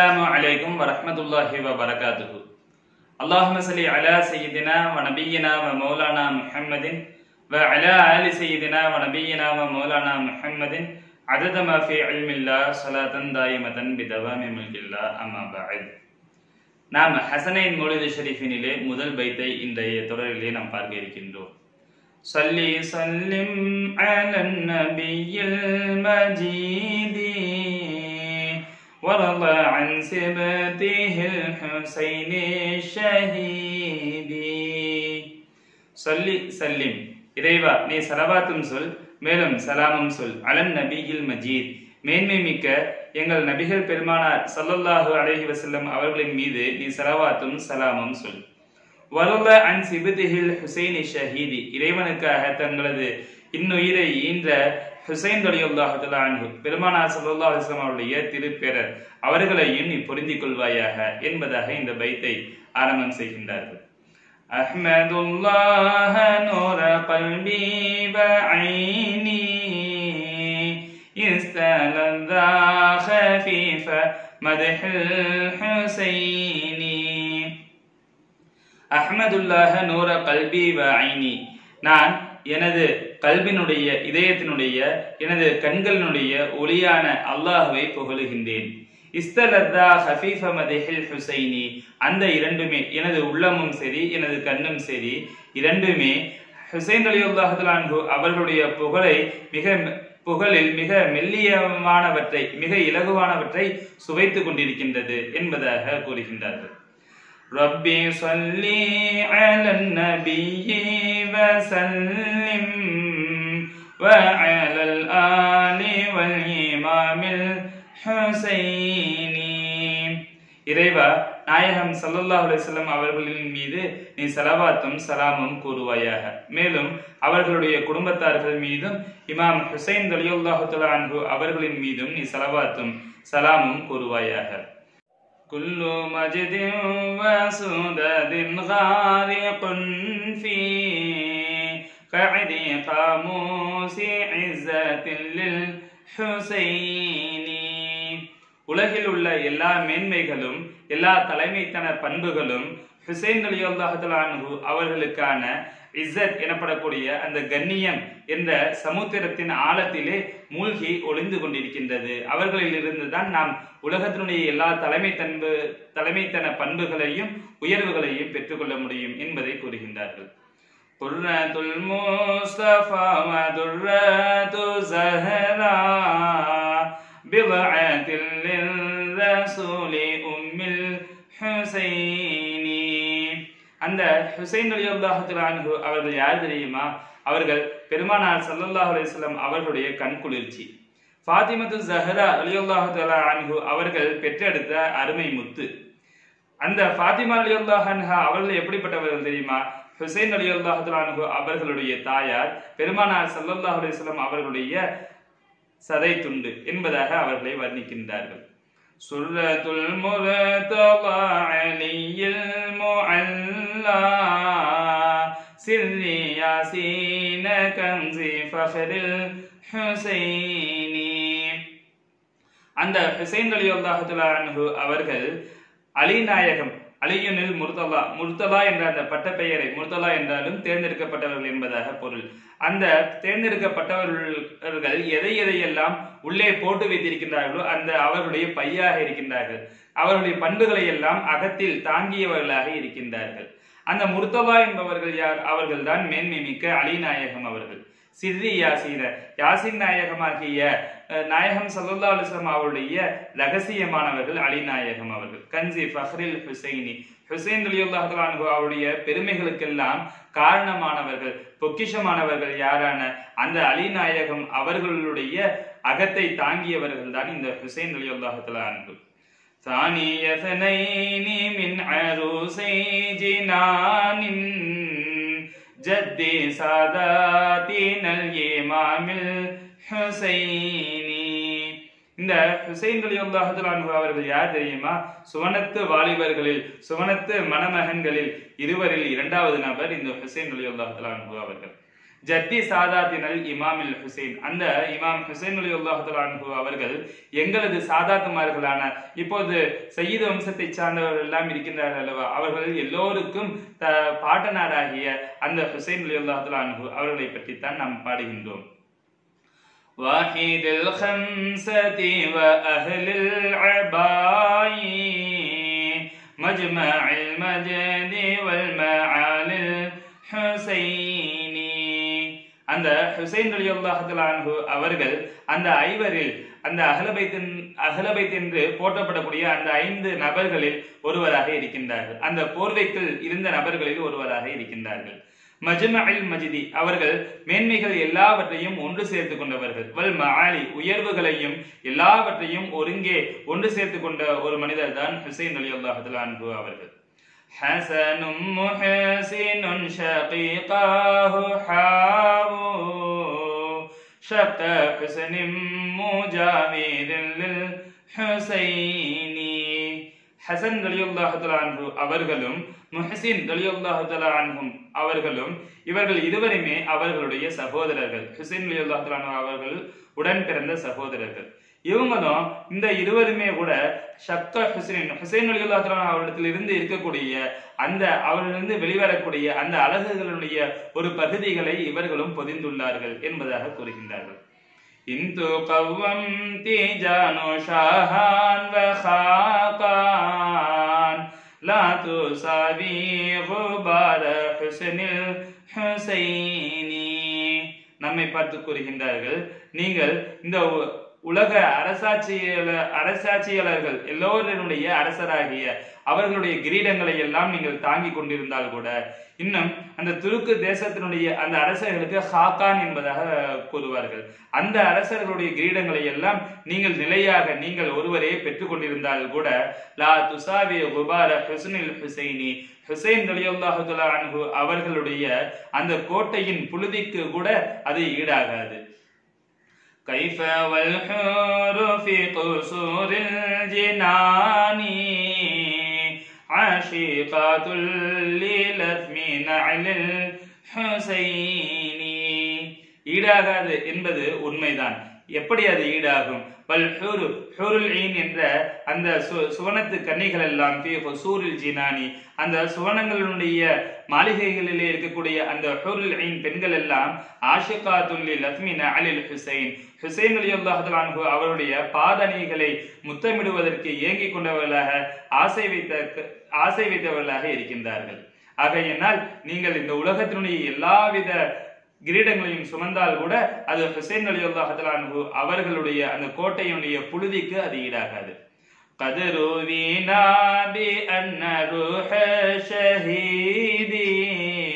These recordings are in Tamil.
السلام عليكم ورحمة الله وبركاته اللهم صل على سيدنا ونبينا ومولانا محمد وعلى آل سيدنا ونبينا ومولانا محمد عدد ما في علم الله صلاة دائمة بدوام ملك الله أما بعد நாம் ஹசனைன் மொழிது ஷரீஃபினிலே முதல் பைத்தை இன்றைய தொடரிலே நாம் பார்க்க இருக்கின்றோம் صلي سلم على النبي المجيد وارضى عن سبته الحسين الشهيد சொல்லி சல்லிம் இறைவா நீ சலவாத்தும் சொல் மேலும் சலாமும் சொல் அலன் நபியில் மஜீத் மேன்மை மிக்க எங்கள் நபிகள் பெருமானார் ஸல்லல்லாஹு அலைஹி வஸல்லம் அவர்களின் மீது நீ சலவாத்தும் சலாமும் சொல் வருள அன் சிபுதிஹில் ஹுசைன் ஷஹீதி இறைவனுக்காக தங்களது இன்னுயிரை ஈன்ற ஹுசைன் ரலியல்லாஹு தஆலா அன்ஹு பெருமானார் ஸல்லல்லாஹு அலைஹி வஸல்லம் அவருடைய திருப்பேரர் அவர்களையும் நீ புரிந்து கொள்வாயாக என்பதாக இந்த பைத்தை ஆரம்பம் செய்கின்றார்கள் أحمد الله نور قلبي بعيني استلذى خفيف مدح الحسين அஹ்மதுல்லாஹ நூர கல்பி வ ஐனி நான் எனது கல்வினுடைய இதயத்தினுடைய எனது கண்களினுடைய ஒளியான அல்லாஹுவை புகழுகின்றேன் இஸ்தலத்தா ஹஃபீஃப மதிஹில் ஹுசைனி அந்த இரண்டுமே எனது உள்ளமும் சரி எனது கண்ணும் சரி இரண்டுமே ஹுசைன் அலி அல்லாஹு அவர்களுடைய புகழை மிக புகழில் மிக மெல்லியமானவற்றை மிக இலகுவானவற்றை சுவைத்துக் கொண்டிருக்கின்றது என்பதாக கூறுகின்றார்கள் ربي صل على النبي وسلم وعلى الآل والإمام الحسين இறைவா நாயகம் சல்லல்லாஹு அலைஹிஸ்ஸலாம் அவர்களின் மீது நீ சலவாத்தும் சலாமும் கூறுவாயாக மேலும் அவர்களுடைய குடும்பத்தார்கள் மீதும் இமாம் ஹுசைன் ரலியல்லாஹு தஆலா அன்ஹு அவர்களின் மீதும் நீ சலவாத்தும் சலாமும் கூறுவாயாக كل مجد وسدد غارق في قعد قاموس عزة للحسين உலகில் உள்ள எல்லா மேன்மைகளும் எல்லா தலைமைத்தன பண்புகளும் ஹுசைன் அலி அல்லாஹு அவர்களுக்கான இஸ்ஸத் எனப்படக்கூடிய அந்த கண்ணியம் என்ற சமுத்திரத்தின் ஆழத்திலே மூழ்கி ஒளிந்து கொண்டிருக்கின்றது அவர்களில் இருந்து தான் நாம் உலகத்தினுடைய எல்லா தலைமை தன்பு தலைமைத்தன பண்புகளையும் உயர்வுகளையும் பெற்றுக்கொள்ள முடியும் என்பதை கூறுகின்றார்கள் قرة المصطفى ودرة زهراء بضعة للرسول أم الحسين அந்த ஹுசைன் அலி அல்லாஹு அவர்கள் யார் தெரியுமா அவர்கள் பெருமானார் சல்லல்லாஹு அலையம் அவர்களுடைய கண் குளிர்ச்சி ஃபாத்திமத்து ஜஹரா அலி அல்லாஹு அன்ஹு அவர்கள் பெற்றெடுத்த அருமை முத்து அந்த ஃபாத்திமா அலி அல்லாஹன்ஹா அவர்கள் எப்படிப்பட்டவர்கள் தெரியுமா ஹுசைன் அலி அல்லாஹு அன்ஹு அவர்களுடைய தாயார் பெருமானார் சல்லல்லாஹு அலையம் அவர்களுடைய சதை துண்டு என்பதாக அவர்களை வர்ணிக்கின்றார்கள் سرة المرتضى علي المعلى سر ياسين كنز فخر الحسين அந்த ஹுசைன் அலி அல்லாஹு அவர்கள் அலி நாயகம் அலியுனில் முர்தலா முர்தலா என்ற அந்த பட்டப்பெயரை முர்தலா என்றாலும் தேர்ந்தெடுக்கப்பட்டவர்கள் என்பதாக பொருள் அந்த தேர்ந்தெடுக்கப்பட்டவர்கள் எதை எதையெல்லாம் உள்ளே போட்டு வைத்திருக்கின்றார்களோ அந்த அவர்களுடைய பையாக இருக்கின்றார்கள் அவர்களுடைய பண்புகளை எல்லாம் அகத்தில் தாங்கியவர்களாக இருக்கின்றார்கள் அந்த முர்தலா என்பவர்கள் யார் அவர்கள் தான் மேன்மை மிக்க அலிநாயகம் அவர்கள் சிறி யாசீன யாசின் நாயகமாகிய நாயகம் சல்லா அலுவலம் அவருடைய ரகசியமானவர்கள் அலிநாயகம் அவர்கள் கன்சி ஃபஹ்ரில் ஹுசைனி ஹுசைன் அலியுல்லாஹு அவருடைய பெருமைகளுக்கெல்லாம் காரணமானவர்கள் பொக்கிஷமானவர்கள் யாரான அந்த அலிநாயகம் அவர்களுடைய அகத்தை தாங்கியவர்கள் தான் இந்த ஹுசைன் அலியுல்லாஹு அன்பு ثاني اثنين من عروسي جنان جد ساداتنا الإمام الحسيني இந்த ஹுசைன் அலி அல்லாஹு அவர்கள் யார் தெரியுமா சுவனத்து வாலிபர்களில் சுவனத்து மணமகன்களில் இருவரில் இரண்டாவது நபர் இந்த ஹுசைன் அலி அல்லாஹு அவர்கள் ஜத்தி சாதாத்தினல் இமாமில் ஹுசைன் அந்த இமாம் ஹுசைன் அலி அல்லாஹு அவர்கள் எங்களது சாதாத்துமார்களான இப்போது சயீது வம்சத்தை சார்ந்தவர்கள் எல்லாம் இருக்கின்றார்கள் அல்லவா அவர்கள் எல்லோருக்கும் த பாட்டனாராகிய அந்த ஹுசைன் அலி அல்லாஹு அவர்களை பற்றித்தான் நாம் பாடுகின்றோம் واحد الخمسة وأهل العباء مجمع المجد والمعالي الحسيني அந்த ஹுசைன் அலி அல்லாஹு அவர்கள் அந்த ஐவரில் அந்த அகலபைத்தின் அகலபைத் என்று போற்றப்படக்கூடிய அந்த ஐந்து நபர்களில் ஒருவராக இருக்கின்றார்கள் அந்த போர்வைக்குள் இருந்த நபர்களில் ஒருவராக இருக்கின்றார்கள் மஜ்மஇல் மஜிதி அவர்கள் மேன்மைகள் எல்லாவற்றையும் ஒன்று சேர்த்து கொண்டவர்கள் வல் மஆலி உயர்வுகளையும் எல்லாவற்றையும் ஒருங்கே ஒன்று சேர்த்து கொண்ட ஒரு மனிதர் தான் ஹுசைன் அலி அல்லாஹு அன்ஹு அவர்கள் حسن محسن شقيقاه حاو شق حسن مجاور للحسين ஹசன் ரலியுல்லாஹு அன்ஹு அவர்களும் முஹசின் ரலியுல்லாஹு அன்ஹும் அவர்களும் இவர்கள் இருவருமே அவர்களுடைய சகோதரர்கள் ஹுசைன் ரலியுல்லாஹு அன்ஹு அவர்கள் உடன் பிறந்த சகோதரர்கள் இவங்களும் இந்த இருவருமே கூட ஷக்க ஹுசைன் ஹுசைன் அலிகுல்லாஹ் அவரிடத்தில் இருந்து இருக்கக்கூடிய அந்த அவரிலிருந்து வெளிவரக்கூடிய அந்த அழகுகளுடைய ஒரு பகுதிகளை இவர்களும் பொதிந்துள்ளார்கள் என்பதாக கூறுகின்றார்கள் இந்து கவ்வம் தீஜானு ஷாஹான் வஹாகான் لا تساوي غبار حسن الحسين நம்மை பார்த்து கூறுகின்றார்கள் நீங்கள் இந்த உலக அரசாட்சியல அரசாட்சியாளர்கள் எல்லோருடைய அரசராகிய அவர்களுடைய கிரீடங்களை எல்லாம் நீங்கள் தாங்கி கொண்டிருந்தால் கூட இன்னும் அந்த துருக்கு தேசத்தினுடைய அந்த அரசர்களுக்கு ஹாக்கான் என்பதாக கூறுவார்கள் அந்த அரசர்களுடைய கிரீடங்களை எல்லாம் நீங்கள் நிலையாக நீங்கள் ஒருவரே பெற்றுக் கொண்டிருந்தால் கூட லா துசாவி குபார ஹுசனில் ஹுசைனி ஹுசைன் அலியுல்லாஹு அன்ஹு அவர்களுடைய அந்த கோட்டையின் புழுதிக்கு கூட அது ஈடாகாது كيف والحور في قصور الجنان عاشقات للثم نعل الحسين ஈடாகாது என்பது உண்மைதான் எப்படி அது ஈடாகும் பல் ஹூரு ஹூருல் ஈன் என்ற அந்த சுவனத்து கன்னிகள் எல்லாம் ஃபி ஹுசூரில் ஜினானி அந்த சுவனங்களுடைய மாளிகைகளிலே இருக்கக்கூடிய அந்த ஹூருல் ஈன் பெண்கள் எல்லாம் ஆஷிகாத்துல்லி லத்மின அலில் ஹுசைன் ஹுசைன் அலி அல்லாஹு அவருடைய பாதணிகளை முத்தமிடுவதற்கு ஏங்கிக் கொண்டவர்களாக ஆசை வைத்த ஆசை வைத்தவர்களாக இருக்கின்றார்கள் ஆகையினால் நீங்கள் இந்த உலகத்தினுடைய எல்லாவித கிரீடங்களையும் சுமந்தால் கூட அது ஹுசைன் அலி அல்லாஹு அவர்களுடைய அந்த கோட்டையினுடைய புழுதிக்கு அது ஈடாகாது قد روينا بأن روح شهيدي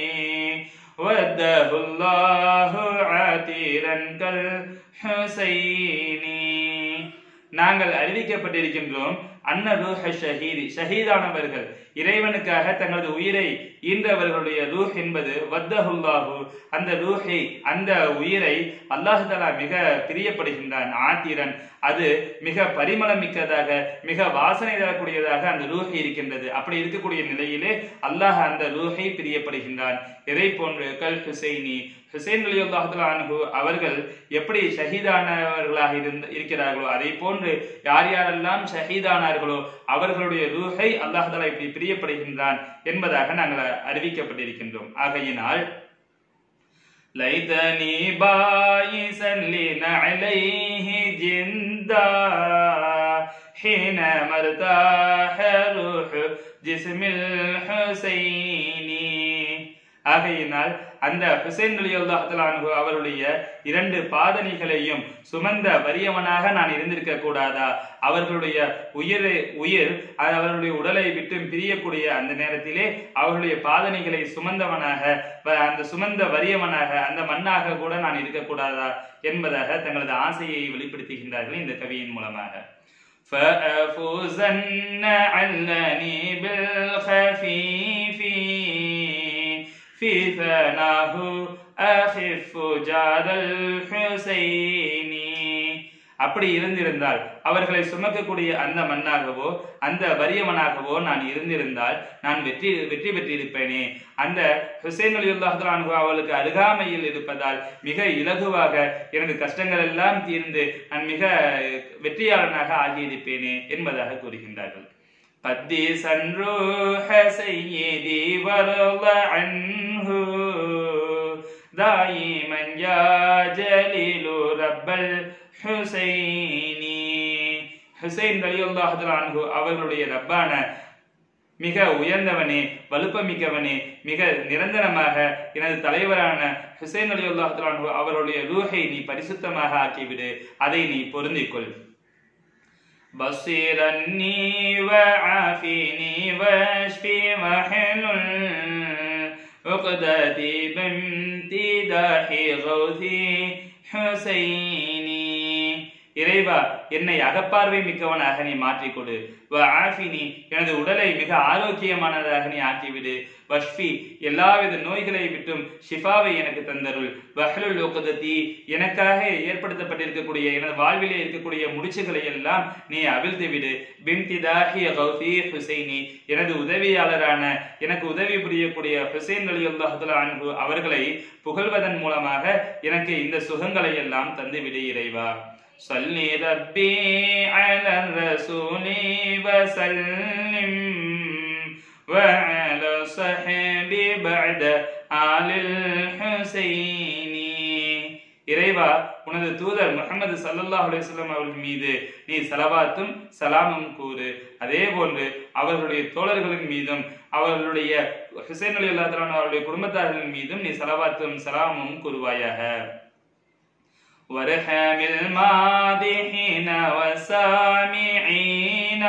وده الله عاترا كالحسين நாங்கள் அறிவிக்கப்பட்டிருக்கின்றோம் அன்ன ரூஹ ஷஹீதி ஷஹீதானவர்கள் இறைவனுக்காக தங்களது உயிரை ஈன்றவர்களுடைய ரூஹ் என்பது வத்தஹுல்லாஹு அந்த ரூஹை அந்த உயிரை அல்லாஹு தலா மிக பிரியப்படுகின்றான் ஆத்திரன் அது மிக பரிமளம் மிக்கதாக மிக வாசனை தரக்கூடியதாக அந்த ரூஹை இருக்கின்றது அப்படி இருக்கக்கூடிய நிலையிலே அல்லாஹ் அந்த ரூஹை பிரியப்படுகின்றான் இதை போன்று கல் ஹுசைனி ஹுசைன் அலி அல்லாஹு அவர்கள் எப்படி ஷஹீதானவர்களாக இருந்த இருக்கிறார்களோ அதை போன்று யார் யாரெல்லாம் ஷஹீதானார்களோ அவர்களுடைய ரூஹை அல்லாஹாலா இப்படி பிரியப்படுகின்றான் என்பதாக நாங்கள் அறிவிக்கப்பட்டிருக்கின்றோம் ஆகையினால் ليتني بايسا لنعليه جندا حين مرتاح روح جسم الحسين ஆகையினால் அந்த ஹுசைன் அலி அல்லாஹு அவருடைய இரண்டு பாதணிகளையும் சுமந்த வறியவனாக நான் இருந்திருக்க கூடாதா அவர்களுடைய உயிர் உயிர் அவர்களுடைய உடலை விட்டு பிரியக்கூடிய அந்த நேரத்திலே அவர்களுடைய பாதணிகளை சுமந்தவனாக அந்த சுமந்த வறியவனாக அந்த மண்ணாக கூட நான் இருக்கக்கூடாதா என்பதாக தங்களது ஆசையை வெளிப்படுத்துகின்றார்கள் இந்த கவியின் மூலமாக فأفوزن علني بالخفيف في ثناه أخف جاد الحسين அப்படி இருந்திருந்தால் அவர்களை சுமக்கக்கூடிய அந்த மண்ணாகவோ அந்த வறியவனாகவோ நான் இருந்திருந்தால் நான் வெற்றி வெற்றி பெற்றிருப்பேனே அந்த ஹுசைன் அலி அல்லாஹு அவளுக்கு அருகாமையில் இருப்பதால் மிக இலகுவாக எனது கஷ்டங்கள் எல்லாம் தீர்ந்து நான் மிக வெற்றியாளனாக ஆகியிருப்பேனே என்பதாக கூறுகின்றார்கள் قدس الروح سيدي وارض عنه دائما يا جليل رب الحسين ஹுசைன் ரலியுல்லாஹு அன்ஹு அவர்களுடைய ரப்பான மிக உயர்ந்தவனே வலுப்பமிக்கவனே மிக நிரந்தரமாக எனது தலைவரான ஹுசைன் அலியுல்லாஹு அன்ஹு அவருடைய ரூஹை நீ பரிசுத்தமாக ஆக்கிவிடு அதை நீ பொருந்திக்கொள் بصيرني وعافيني واشفي محلل عقدتي بامتداح غوثي حسيني இறைவா என்னை அகப்பார்வை மிக்கவனாக நீ மாற்றிக் கொடு வ ஆஃபினி எனது உடலை மிக ஆரோக்கியமானதாக நீ ஆக்கிவிடு வஷ்பி எல்லாவித நோய்களை விட்டும் ஷிஃபாவை எனக்கு தந்தருள் வஹலுல் உகதத்தி எனக்காக ஏற்படுத்தப்பட்டிருக்கக்கூடிய எனது வாழ்விலே இருக்கக்கூடிய முடிச்சுகளை எல்லாம் நீ அவிழ்த்து விடு பின்திதாஹி கௌசி ஹுசைனி எனது உதவியாளரான எனக்கு உதவி புரியக்கூடிய ஹுசைன் அலி அல்லாஹுல அன்பு அவர்களை புகழ்வதன் மூலமாக எனக்கு இந்த சுகங்களை எல்லாம் தந்துவிடு இறைவா صلي ربي على الرسول وسلم وعلى صحبي بعد آل الحسين இறைவா உனது தூதர் முகமது சல்லல்லாஹ் அலையம் அவர்கள் மீது நீ சலவாத்தும் சலாமும் கூறு அதே போன்று அவர்களுடைய தோழர்களின் மீதும் அவர்களுடைய ஹுசைன் அலி அல்லா அவருடைய குடும்பத்தார்களின் மீதும் நீ சலவாத்தும் சலாமும் கூறுவாயாக وارحم الماضحين والسامعين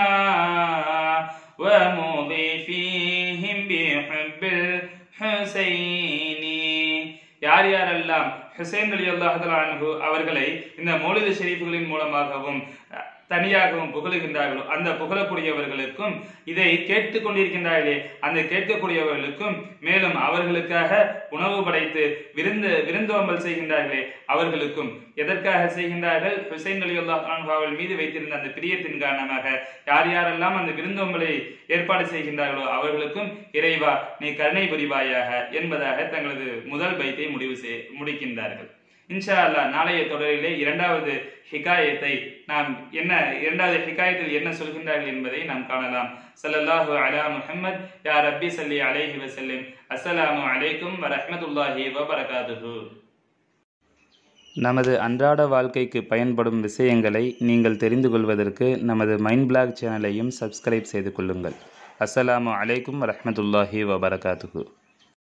ومضيفيهم بحب الحسين யார் யாரெல்லாம் ஹுசைன் அலி அல்லாஹு அவர்களை இந்த மௌலித ஷெரீஃபுகளின் மூலமாகவும் தனியாகவும் புகழுகின்றார்களோ அந்த புகழக்கூடியவர்களுக்கும் இதை கேட்டுக் கொண்டிருக்கின்றார்களே அந்த கேட்கக்கூடியவர்களுக்கும் மேலும் அவர்களுக்காக உணவு படைத்து விருந்து விருந்தோம்பல் செய்கின்றார்களே அவர்களுக்கும் எதற்காக செய்கின்றார்கள் ஹுசைன் அலி அல்லாஹ் மீது வைத்திருந்த அந்த பிரியத்தின் காரணமாக யார் யாரெல்லாம் அந்த விருந்தோம்பலை ஏற்பாடு செய்கின்றார்களோ அவர்களுக்கும் இறைவா நீ கருணை புரிவாயாக என்பதாக தங்களது முதல் பைத்தை முடிவு செய் முடிக்கின்றார்கள் இன்ஷா அல்லா நாளைய தொடரிலே இரண்டாவது ஹிகாயத்தை நாம் என்ன இரண்டாவது ஹிகாயத்தில் என்ன சொல்கின்றார்கள் என்பதை நாம் காணலாம் சல்லல்லாஹு அலா முஹம்மத் யா ரப்பி சல்லி அலைஹி வசல்லிம் அஸ்ஸலாமு அலைக்கும் வரஹ்மத்துல்லாஹி வபரகாதுஹு நமது அன்றாட வாழ்க்கைக்கு பயன்படும் விஷயங்களை நீங்கள் தெரிந்து கொள்வதற்கு நமது மைண்ட் பிளாக் சேனலையும் சப்ஸ்கிரைப் செய்து கொள்ளுங்கள் அஸ்ஸலாமு அலைக்கும் வரஹ்மத்துல்லாஹி வபரகாத்துஹு